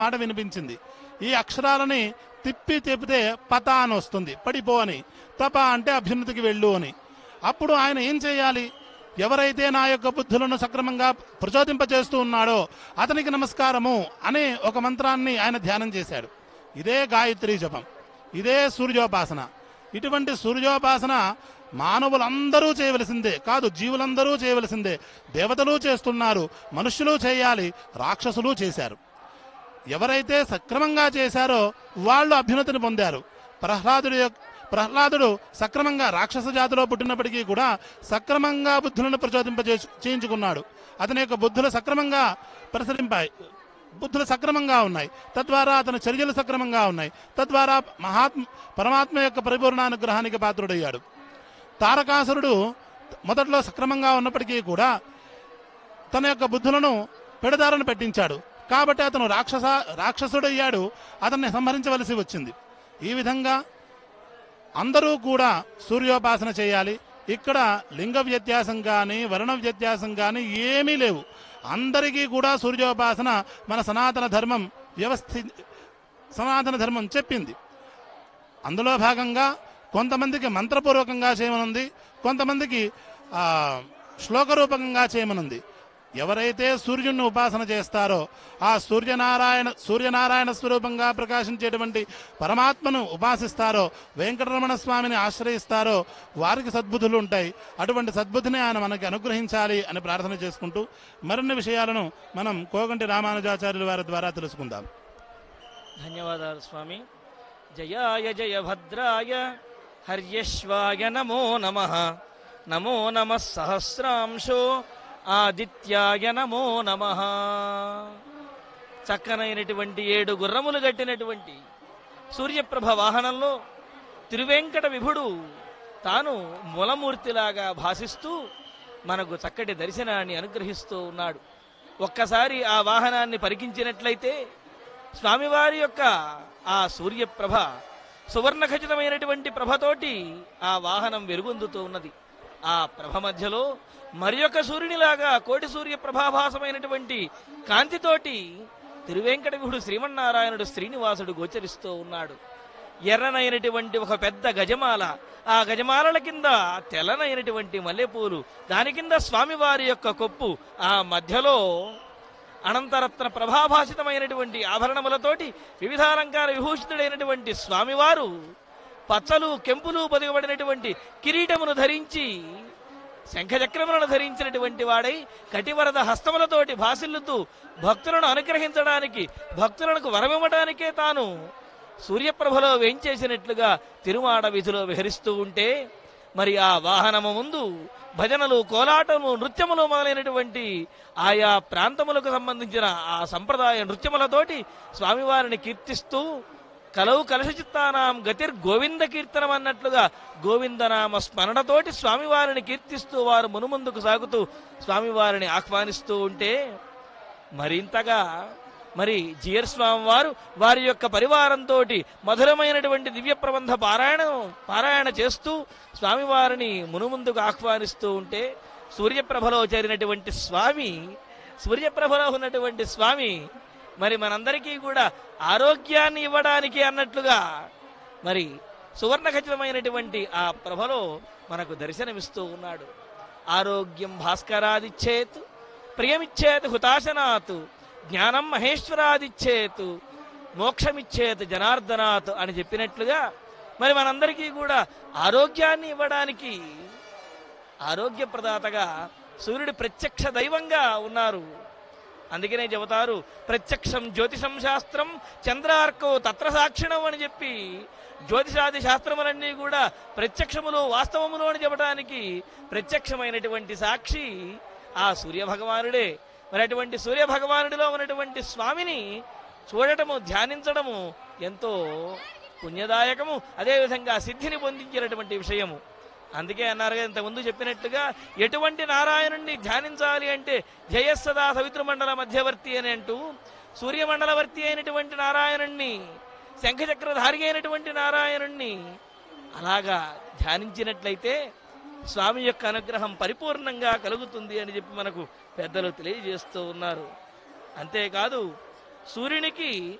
మాట వినిపించింది ఈ అక్షరాలని తిప్పి తిప్పితే పత అని వస్తుంది పడిపో అని తప అంటే అభ్యున్నతికి వెళ్ళు అని అప్పుడు ఆయన ఏం చేయాలి ఎవరైతే నా యొక్క బుద్ధులను సక్రమంగా ప్రచోదింపజేస్తూ ఉన్నాడో అతనికి నమస్కారము అనే ఒక మంత్రాన్ని ఆయన ధ్యానం చేశాడు ఇదే గాయత్రి జపం ఇదే సూర్యోపాసన ఇటువంటి సూర్యోపాసన మానవులందరూ చేయవలసిందే కాదు జీవులందరూ చేయవలసిందే దేవతలు చేస్తున్నారు మనుష్యులు చేయాలి రాక్షసులు చేశారు ఎవరైతే సక్రమంగా చేశారో వాళ్ళు అభ్యున్నతిని పొందారు ప్రహ్లాదుడు యొక్క- ప్రహ్లాదుడు సక్రమంగా రాక్షస జాతిలో పుట్టినప్పటికీ కూడా సక్రమంగా బుద్ధులను ప్రచోదింపజే చేయించుకున్నాడు అతని యొక్క బుద్ధులు సక్రమంగా ప్రసరింపాయి బుద్ధులు సక్రమంగా ఉన్నాయి తద్వారా అతని చర్యలు సక్రమంగా ఉన్నాయి తద్వారా మహాత్మ పరమాత్మ యొక్క పరిపూర్ణానుగ్రహానికి పాత్రుడయ్యాడు తారకాసురుడు మొదట్లో సక్రమంగా ఉన్నప్పటికీ కూడా తన యొక్క బుద్ధులను పెడదారను పెట్టించాడు కాబట్టి అతను రాక్షస రాక్షసుడయ్యాడు అతన్ని సంహరించవలసి వచ్చింది ఈ విధంగా అందరూ కూడా సూర్యోపాసన చేయాలి ఇక్కడ లింగ వ్యత్యాసం కానీ వర్ణ వ్యత్యాసం కానీ ఏమీ లేవు అందరికీ కూడా సూర్యోపాసన మన సనాతన ధర్మం వ్యవస్థి సనాతన ధర్మం చెప్పింది అందులో భాగంగా కొంతమందికి మంత్రపూర్వకంగా చేయమనుంది కొంతమందికి ఆ, శ్లోకరూపకంగా చేయమనుంది ఎవరైతే సూర్యుడిని ఉపాసన చేస్తారో ఆ సూర్యనారాయణ సూర్యనారాయణ స్వరూపంగా ప్రకాశించేటువంటి పరమాత్మను ఉపాసిస్తారో వెంకటరమణ స్వామిని ఆశ్రయిస్తారో వారికి సద్బుద్ధులు ఉంటాయి అటువంటి సద్బుద్ధిని ఆయన మనకి అనుగ్రహించాలి అని ప్రార్థన చేసుకుంటూ మరిన్ని విషయాలను మనం కోగంటి రామానుజాచార్యుల వారి ద్వారా తెలుసుకుందాం ధన్యవాదాలు స్వామి జయాయ జయ భద్రాయ హర్యశ్వాయ నమో నమ నమో నమ సహస్రాంశో ఆదిత్యాయ నమో నమ చక్కనైనటువంటి ఏడు గుర్రములు గట్టినటువంటి సూర్యప్రభ వాహనంలో తిరువెంకట విభుడు తాను మూలమూర్తిలాగా భాసిస్తూ మనకు చక్కటి దర్శనాన్ని అనుగ్రహిస్తూ ఉన్నాడు ఒక్కసారి ఆ వాహనాన్ని పరికించినట్లయితే స్వామివారి యొక్క ఆ సూర్యప్రభ సువర్ణ ఖచ్చితమైనటువంటి ప్రభతోటి ఆ వాహనం వెలుగొందుతూ ఉన్నది ఆ ప్రభ మధ్యలో మరి యొక్క సూర్యునిలాగా కోటి సూర్య ప్రభాభాసమైనటువంటి కాంతితోటి తిరువెంకటవిహుడు శ్రీమన్నారాయణుడు శ్రీనివాసుడు గోచరిస్తూ ఉన్నాడు ఎర్రనైనటువంటి ఒక పెద్ద గజమాల ఆ గజమాలల కింద తెల్లనైనటువంటి మల్లెపూలు దాని కింద స్వామివారి యొక్క కొప్పు ఆ మధ్యలో అనంతరత్న ప్రభాభాషితమైనటువంటి ఆభరణములతోటి వివిధాలంకార విభూషితుడైనటువంటి స్వామివారు పచ్చలు కెంపులు పొదిగబడినటువంటి కిరీటమును ధరించి శంఖచక్రములను ధరించినటువంటి వాడై కటివరద హస్తములతోటి భాసిల్లుతూ భక్తులను అనుగ్రహించడానికి భక్తులకు వరమివ్వడానికే తాను సూర్యప్రభలో వేంచేసినట్లుగా తిరుమాడ వీధిలో విహరిస్తూ ఉంటే మరి ఆ వాహనము ముందు భజనలు కోలాటము నృత్యములు మొదలైనటువంటి ఆయా ప్రాంతములకు సంబంధించిన ఆ సంప్రదాయ నృత్యములతోటి స్వామివారిని కీర్తిస్తూ కలవు కలశచిత్తానాం గతిర్ గోవింద కీర్తనం అన్నట్లుగా గోవిందనామ స్మరణతోటి స్వామివారిని కీర్తిస్తూ వారు మునుముందుకు సాగుతూ స్వామివారిని ఆహ్వానిస్తూ ఉంటే మరింతగా మరి జియర్ స్వామి వారు వారి యొక్క పరివారంతో మధురమైనటువంటి దివ్య ప్రబంధ పారాయణం పారాయణ చేస్తూ స్వామివారిని మునుముందుకు ఆహ్వానిస్తూ ఉంటే సూర్యప్రభలో చేరినటువంటి స్వామి సూర్యప్రభలో ఉన్నటువంటి స్వామి మరి మనందరికీ కూడా ఆరోగ్యాన్ని ఇవ్వడానికి అన్నట్లుగా మరి సువర్ణ ఖచ్చితమైనటువంటి ఆ ప్రభలో మనకు దర్శనమిస్తూ ఉన్నాడు ఆరోగ్యం భాస్కరాదిచ్చేత్ ప్రియమిచ్చేత్ హుతాశనాత్ జ్ఞానం మహేశ్వరాదిచ్చేత్ మోక్షమిచ్చేత్ జనార్దనాత్ అని చెప్పినట్లుగా మరి మనందరికీ కూడా ఆరోగ్యాన్ని ఇవ్వడానికి ఆరోగ్య ప్రదాతగా సూర్యుడు ప్రత్యక్ష దైవంగా ఉన్నారు అందుకనే చెబుతారు ప్రత్యక్షం జ్యోతిషం శాస్త్రం చంద్రార్కో తత్ర సాక్షిణం అని చెప్పి జ్యోతిషాది శాస్త్రములన్నీ కూడా ప్రత్యక్షములు వాస్తవములు అని చెప్పడానికి ప్రత్యక్షమైనటువంటి సాక్షి ఆ సూర్య భగవానుడే మరి అటువంటి సూర్య భగవానుడిలో ఉన్నటువంటి స్వామిని చూడటము ధ్యానించడము ఎంతో పుణ్యదాయకము అదేవిధంగా సిద్ధిని పొందించినటువంటి విషయము అందుకే అన్నారు కదా ఇంతకుముందు చెప్పినట్టుగా ఎటువంటి నారాయణుణ్ణి ధ్యానించాలి అంటే జయస్సదా సవితృమండల మధ్యవర్తి అని అంటూ సూర్యమండలవర్తి అయినటువంటి నారాయణుణ్ణి శంఖచక్రధారి అయినటువంటి నారాయణుణ్ణి అలాగా ధ్యానించినట్లయితే స్వామి యొక్క అనుగ్రహం పరిపూర్ణంగా కలుగుతుంది అని చెప్పి మనకు పెద్దలు తెలియజేస్తూ ఉన్నారు అంతేకాదు సూర్యునికి